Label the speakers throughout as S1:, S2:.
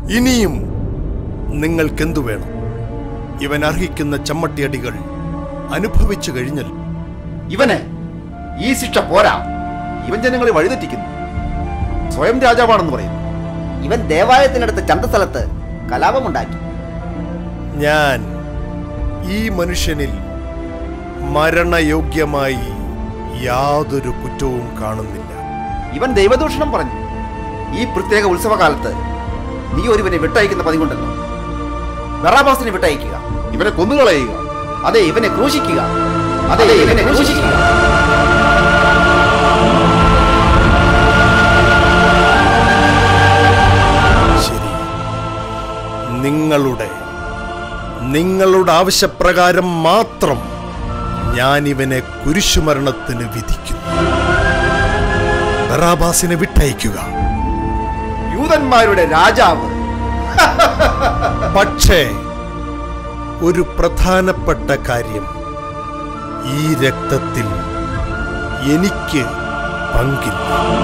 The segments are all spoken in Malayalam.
S1: ഇനിയും നിങ്ങൾക്കെന്തു വേണം ഇവൻ അർഹിക്കുന്ന ചമ്മട്ടിയടികൾ അനുഭവിച്ചു കഴിഞ്ഞല്ലോ
S2: ഇവന് ഈ ശിക്ഷ പോരാ ഇവൻ ജനങ്ങളെ വഴിതെറ്റിക്കുന്നു സ്വയം രാജാവാണെന്ന് പറയുന്നു
S3: ഇവൻ ദേവാലയത്തിനടുത്ത ചന്തസ്ഥലത്ത് കലാപമുണ്ടാക്കി
S1: ഞാൻ ഈ മനുഷ്യനിൽ മരണയോഗ്യമായി യാതൊരു കുറ്റവും കാണുന്നില്ല
S2: ഇവൻ ദൈവദൂഷണം പറഞ്ഞു ഈ പ്രത്യേക ഉത്സവകാലത്ത് നീ ഒരുവനെ വിട്ടയക്കുന്ന പതിവുണ്ടല്ലോ ബറാബാസിനെ വിട്ടയക്കുക ഇവനെ കൊന്നുകളയുക അതെ ഇവനെ ക്രൂശിക്കുക അതെ ഇവനെ ക്രൂശിക്കുക
S1: ശരി നിങ്ങളുടെ നിങ്ങളുടെ ആവശ്യപ്രകാരം മാത്രം ഞാൻ ഇവനെ കുരിശുമരണത്തിന് വിധിക്കുന്നു ബറാബാസിനെ വിട്ടയക്കുക
S2: യൂതന്മാരുടെ രാജാവ്
S1: പക്ഷേ ഒരു പ്രധാനപ്പെട്ട കാര്യം ഈ രക്തത്തിൽ എനിക്ക് പങ്കില്ല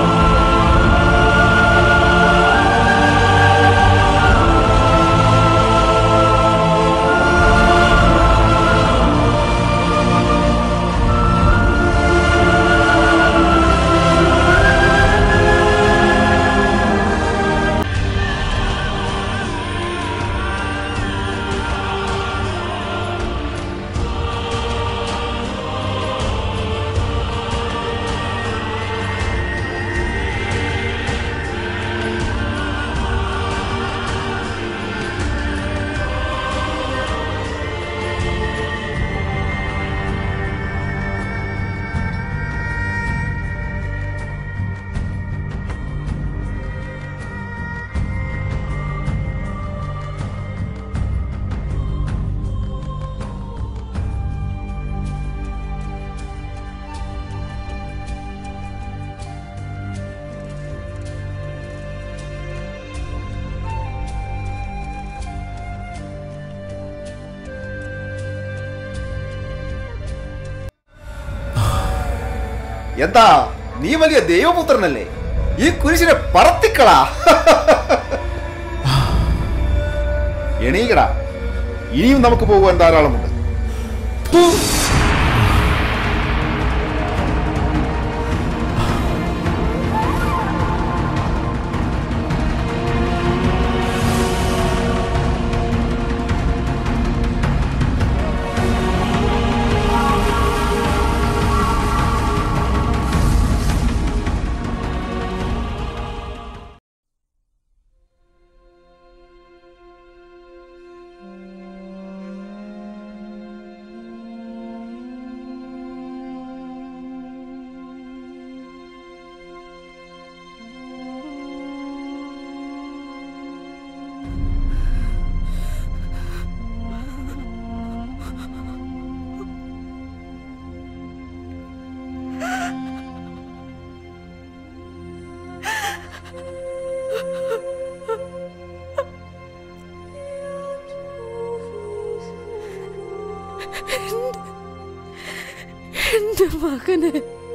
S2: എന്താ നീ വലിയ ദൈവപുത്രനല്ലേ ഈ കുരിശിനെ പറത്തിക്കളാ എണീകടാ ഇനിയും നമുക്ക് പോകുവാൻ ധാരാളമുണ്ട്
S4: എന്റെ മകന്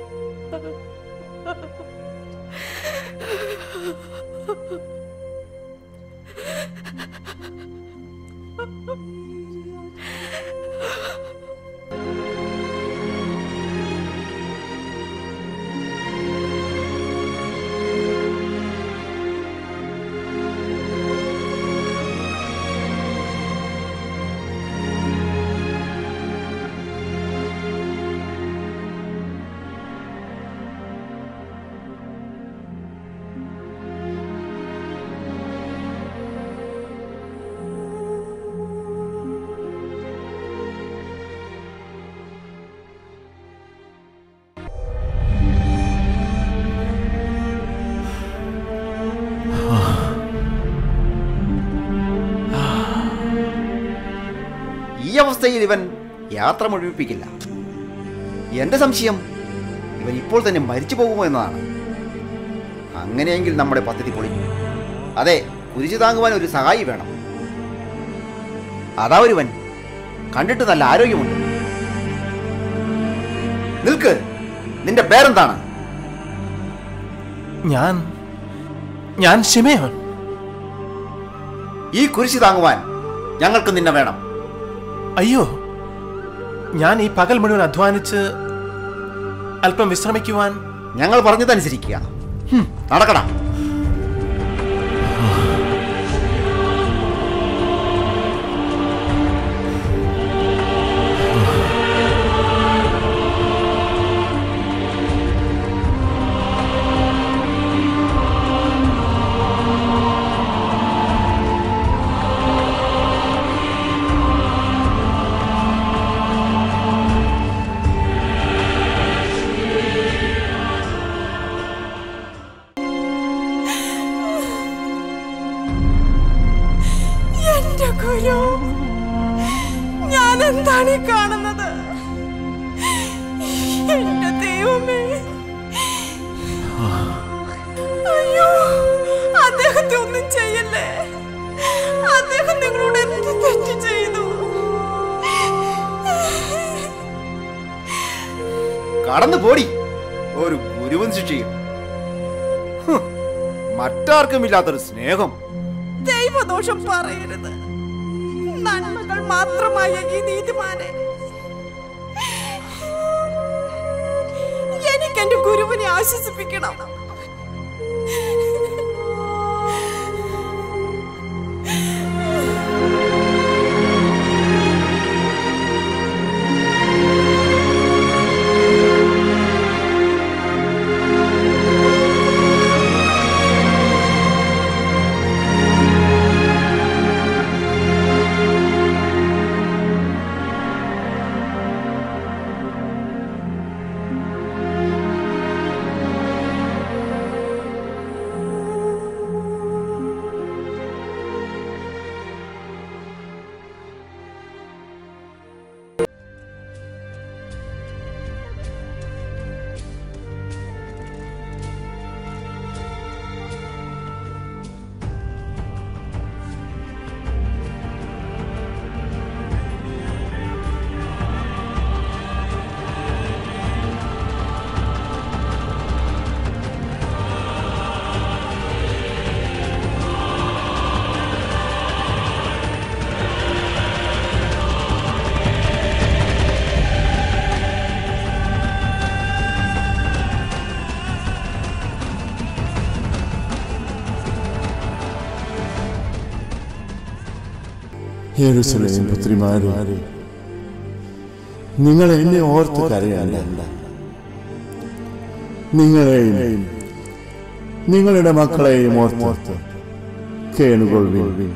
S2: ഈ അവസ്ഥയിൽ ഇവൻ യാത്ര മുഴുവിപ്പിക്കില്ല എന്റെ സംശയം ഇവൻ ഇപ്പോൾ തന്നെ മരിച്ചു പോകുമോ എന്നതാണ് അങ്ങനെയെങ്കിൽ നമ്മുടെ പദ്ധതി പൊളിഞ്ഞു അതെ കുരിശു താങ്ങുവാൻ ഒരു സഹായി വേണം അതാ ഒരുവൻ കണ്ടിട്ട് നല്ല ആരോഗ്യമുണ്ട് നിൽക്ക് നിന്റെ പേരെന്താണ്
S5: ഞാൻ ഞാൻ ശിമയോൻ
S2: ഈ കുരിശ് താങ്ങുവാൻ ഞങ്ങൾക്ക് നിന്നെ വേണം
S5: അയ്യോ ഞാൻ ഈ പകൽ മുഴുവൻ അധ്വാനിച്ച് അല്പം വിശ്രമിക്കുവാൻ
S2: ഞങ്ങൾ പറഞ്ഞതനുസരിക്കുക ഹും, നടക്കടാ
S4: എന്റെ ഗുരു ഞാൻ എന്താണ് ഈ കാണുന്നത് എന്റെ ദൈവമേ അയ്യോ അദ്ദേഹത്തെ ഒന്നും ചെയ്യല്ലേ അദ്ദേഹം നിങ്ങളോട് എന്ത് തെറ്റ് ചെയ്തു
S2: കടന്നു പോടി ഒരു ഗുരുവൻ ശിക്ഷയും ഹും, മറ്റാർക്കുമില്ലാത്തൊരു സ്നേഹം
S4: ദൈവദോഷം പറയരുത് നന്മകൾ മാത്രമായ ഈ നീതിമാനെ എനിക്ക് എന്റെ ഗുരുവിനെ ആശ്വസിപ്പിക്കണം
S6: യെരൂശലേം പുത്രിമാരെ നിങ്ങൾ എന്നെ ഓർത്ത് കരയണ്ട നിങ്ങളെയും നിങ്ങളുടെ മക്കളെയും ഓർത്ത് കേണുകൊള്ളുവിൻ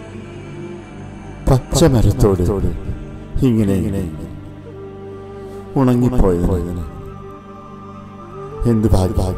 S6: പച്ചമരത്തോട് ഇങ്ങനെ ഇങ്ങനെ ഉണങ്ങിപ്പോയതിന് എന്ത് ഭാഗ്യം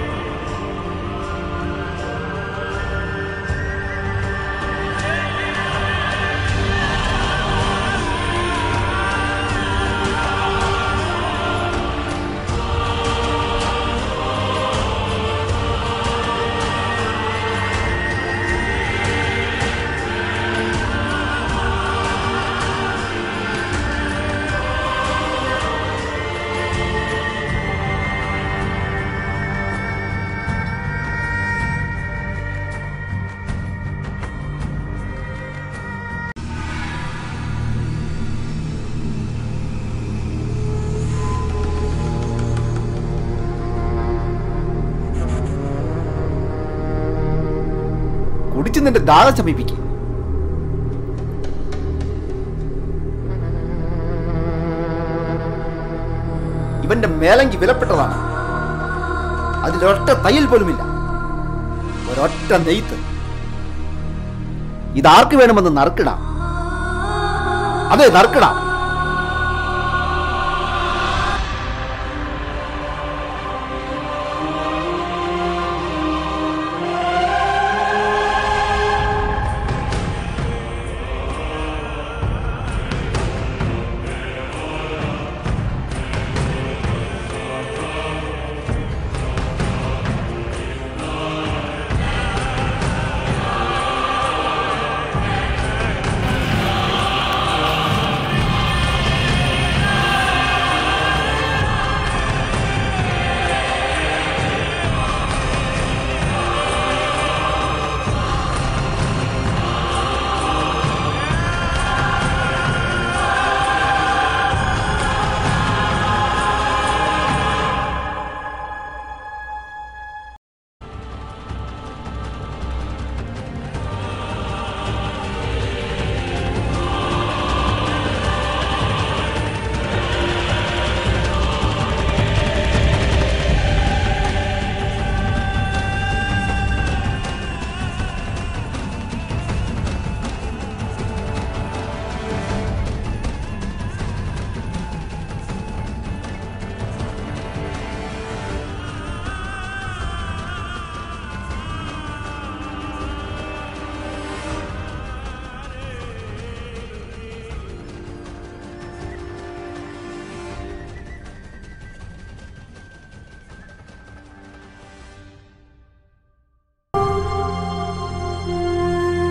S2: കുടിച്ച് നിന്റെ ദാഹം ശമിപ്പിക്കും ഇവന്റെ മേലങ്കി വിലപ്പെട്ടതാണ് അതിലൊരൊറ്റ തയ്യൽ പോലുമില്ല ഒരൊറ്റ നെയ്ത്ത് ഇതാർക്ക് വേണമെന്ന് നറുക്കിടാം അതെ നറുക്കിടാം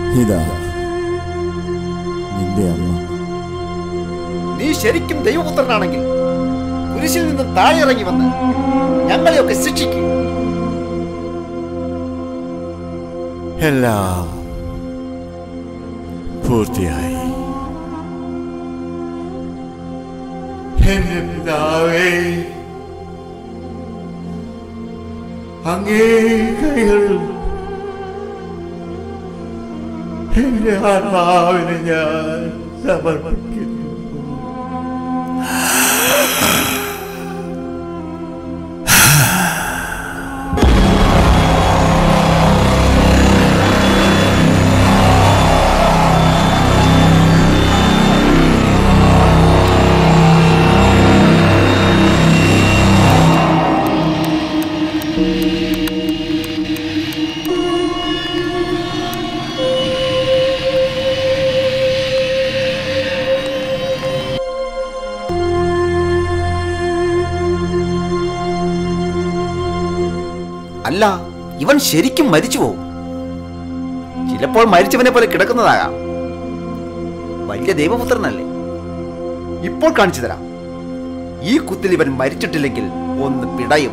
S6: ഇതാ നിന്റെ അമ്മ
S2: നീ ശരിക്കും ദൈവപുത്രനാണെങ്കിൽ കുരിശിൽ നിന്ന് താഴെ ഇറങ്ങി വന്ന് ഞങ്ങളെയൊക്കെ ശിക്ഷിക്കും
S6: എല്ലാം പൂർത്തിയായി എന്റെ പിതാവേ അങ്ങേ കൈകൾ എന്റെ ആത്മാവിനെ ഞാൻ സമർപ്പിക്കുന്നു
S2: അല്ല ഇവൻ ശരിക്കും മരിച്ചു പോകും ചിലപ്പോൾ മരിച്ചവനെ പോലെ കിടക്കുന്നതാകാം വലിയ ദൈവപുത്രനല്ലേ ഇപ്പോൾ കാണിച്ചു തരാം ഈ കുത്തിൽ ഇവൻ മരിച്ചിട്ടില്ലെങ്കിൽ ഒന്ന് പിടയും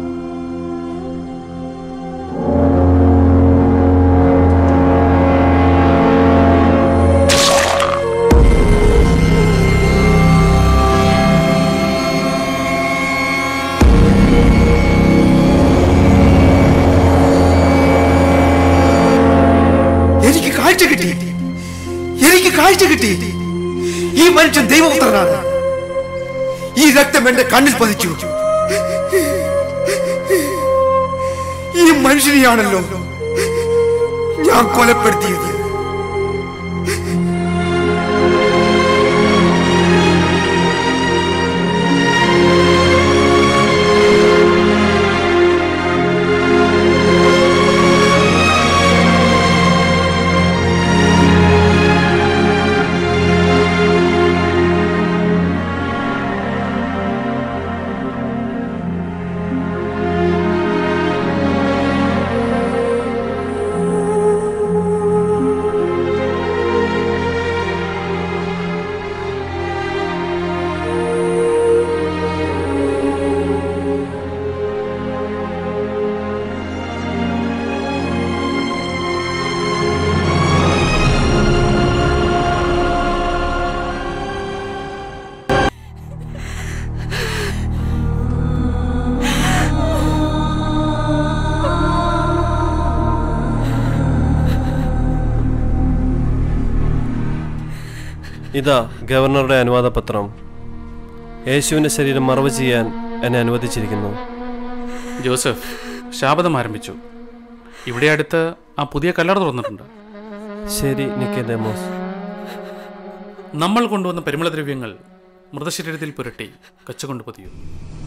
S2: എനിക്ക് കാഴ്ച കിട്ടി എനിക്ക് കാഴ്ച കിട്ടി ഈ മനുഷ്യൻ ദൈവപുത്രനാണ് ഈ രക്തം എന്റെ കണ്ണിൽ പതിച്ചു ഈ മനുഷ്യനെയാണല്ലോ ഞാൻ കൊലപ്പെടുത്തിയത്
S7: ഇതാ ഗവർണറുടെ അനുവാദപത്രം യേശുവിൻ്റെ ശരീരം മറവ് ചെയ്യാൻ എന്നെ അനുവദിച്ചിരിക്കുന്നു
S8: ജോസഫ് ശാപതം ആരംഭിച്ചു ഇവിടെ അടുത്ത് ആ പുതിയ കല്ലറ തുറന്നിട്ടുണ്ട്
S7: ശരി നിക്കേദേമോസ്
S8: നമ്മൾ കൊണ്ടുവന്ന പരിമളദ്രവ്യങ്ങൾ മൃതശരീരത്തിൽ പുരട്ടി കച്ചുകൊണ്ട് പൊതിയും